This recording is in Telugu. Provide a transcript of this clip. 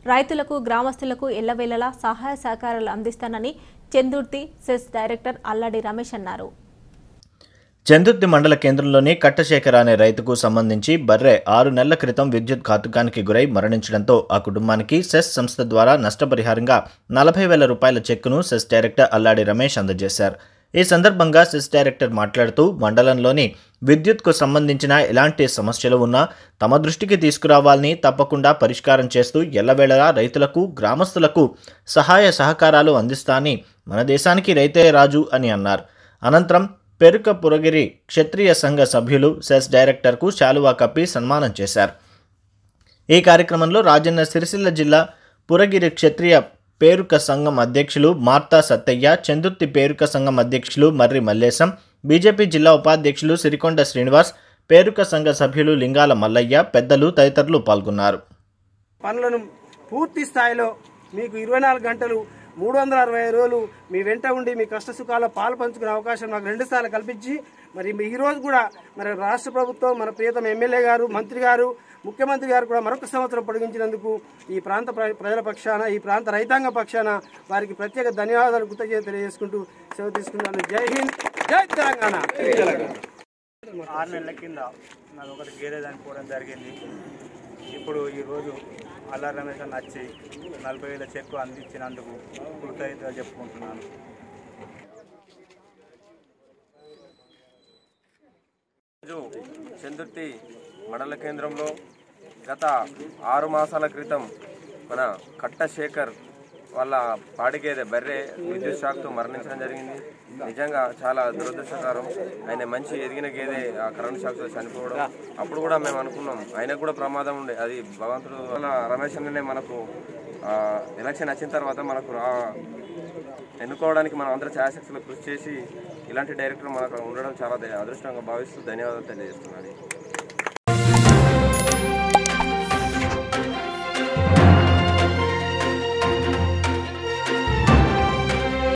రైతులకు గ్రామస్తులకు ఎల్లవేళలా సహాయ సహకారాలు అందిస్తానని చందుర్తి సెస్ డైరెక్టర్ అల్లాడి రమేష్ అన్నారు చందుర్తి మండల కేంద్రంలోని కట్టశేఖర అనే రైతుకు సంబంధించి బర్రె ఆరు నెలల క్రితం విద్యుత్ ఘాతుకానికి గురై మరణించడంతో ఆ కుటుంబానికి సెస్ సంస్థ ద్వారా నష్టపరిహారంగా నలభై వేల రూపాయల చెక్కును సెస్ డైరెక్టర్ అల్లాడి రమేష్ అందజేశారు ఈ సందర్భంగా సెస్ డైరెక్టర్ మాట్లాడుతూ మండలంలోని విద్యుత్కు సంబంధించిన ఎలాంటి సమస్యలు ఉన్నా తమ దృష్టికి తీసుకురావాలని తప్పకుండా పరిష్కారం చేస్తూ ఎల్లవేళలా రైతులకు గ్రామస్తులకు సహాయ సహకారాలు అందిస్తా అని మన దేశానికి రైతే రాజు అని అన్నారు అనంతరం పెరుక పురగిరి క్షత్రియ సంఘ సభ్యులు సెస్ డైరెక్టర్కు శాలువా కప్పి సన్మానం చేశారు ఈ కార్యక్రమంలో రాజన్న సిరిసిల్ల జిల్లా పురగిరి క్షత్రియ పేరుక సంఘం అధ్యక్షులు మార్తా సత్తయ్య చందుర్తి పేరుక సంఘం అధ్యక్షులు మర్రి మల్లేశం బీజేపీ జిల్లా ఉపాధ్యక్షులు సిరికొండ శ్రీనివాస్ పేరుక సంఘ సభ్యులు లింగాల మల్లయ్య పెద్దలు తదితరులు పాల్గొన్నారు పనులను పూర్తి స్థాయిలో మీకు ఇరవై నాలుగు గంటలు మూడు వందల అరవై రోజులు మీ వెంట ఉండి మీ కష్ట సుఖాల్లో పాలు పంచుకునే అవకాశం నాకు రెండు సార్లు కల్పించి మరి మీ ఈ రోజు కూడా మరి రాష్ట్ర ప్రభుత్వం మన ప్రియతమ ఎమ్మెల్యే గారు మంత్రి గారు ముఖ్యమంత్రి గారు కూడా మరొక సంవత్సరం పొడిగించినందుకు ఈ ప్రాంత ప్ర- ప్రజల పక్షాన ఈ ప్రాంత రైతాంగ పక్షాన వారికి ప్రత్యేక ధన్యవాదాలు కృతజ్ఞత తెలియజేసుకుంటూ సెలవు తీసుకున్నాను జై హింద్ జై తెలంగాణ ఆరు నెలల కింద నాకు ఒకటి గేదె చనిపోవడం జరిగింది ఇప్పుడు ఈరోజు అల్లా రమేష్ అని వచ్చి నలభై వేల చెక్కు అందించినందుకు కృతజ్ఞతలు చెప్పుకుంటున్నాను రోజు చందుర్తి మండల కేంద్రంలో గత ఆరు మాసాల క్రితం మన కట్ట శేఖర్ వాళ్ళ పాడిగేదె బర్రె విద్యుత్ షాక్తో మరణించడం జరిగింది నిజంగా చాలా దురదృష్టకరం ఆయన మంచి ఎదిగిన గేదె ఆ కరెంట్ షాక్తో చనిపోవడం అప్పుడు కూడా మేము అనుకున్నాం ఆయనకు కూడా ప్రమాదం ఉండే అది భగవంతుడు వల్ల రమేష్ అన్ననే మనకు ఆ, ఎలక్షన్ వచ్చిన తర్వాత మనకు రా ఎన్నుకోవడానికి మనం అందరూ ఛాయాశక్తులు కృషి చేసి ఇలాంటి డైరెక్టర్ మనకు ఉండడం చాలా ద- అదృష్టంగా భావిస్తూ ధన్యవాదాలు తెలియజేస్తున్నాను